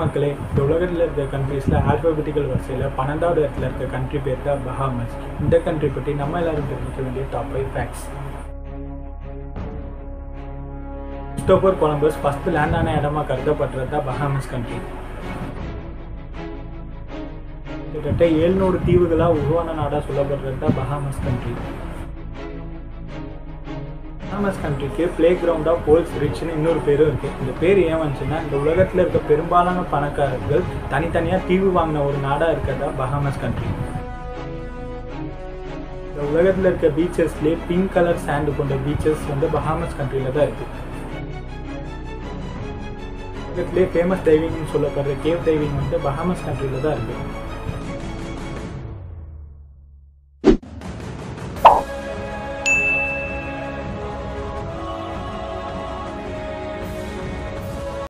மக்களே இந்த உலகத்தில் இருக்க கண்ட்ரீஸில் ஆல்பபெட்டிக்கல் வரிசையில் பன்னெண்டாவது இடத்துல இருக்க கண்ட்ரி பேர் தான் பஹாமஸ் இந்த கண்ட்ரி பற்றி நம்ம எல்லாரும் தெரிஞ்சுக்க வேண்டிய top five facts Christopher Columbus first land ஆன இடமா கருதப்படுறது தான் பஹாமஸ் கண்ட்ரி கிட்டத்தட்ட எழுநூறு தீவுகளாக உருவான நாடாக சொல்லப்படுறது தான் பஹாமஸ் கண்ட்ரி பஹாமஸ் கண்ட்ரிக்கு பிளே கிரவுண்ட் ஆஃப் போல்ஸ் ரிச்னு இன்னொரு பேரும் இருக்குது இந்த பேர் ஏன் வந்துச்சுன்னா இந்த உலகத்தில் இருக்க பெரும்பாலான பணக்காரர்கள் தனித்தனியாக தீவு வாங்கின ஒரு நாடாக இருக்கிறதா பஹாமஸ் கண்ட்ரி இந்த உலகத்தில் இருக்க பீச்சஸ்லேயே பிங்க் கலர் சாண்டு கொண்ட பீச்சஸ் வந்து பஹாமஸ் கண்ட்ரியில் தான் இருக்குது உலகத்திலே ஃபேமஸ் டைவிங்னு சொல்லப்படுற கேவ் டைவிங் வந்து பஹாமஸ் கண்ட்ரியில் தான் இருக்குது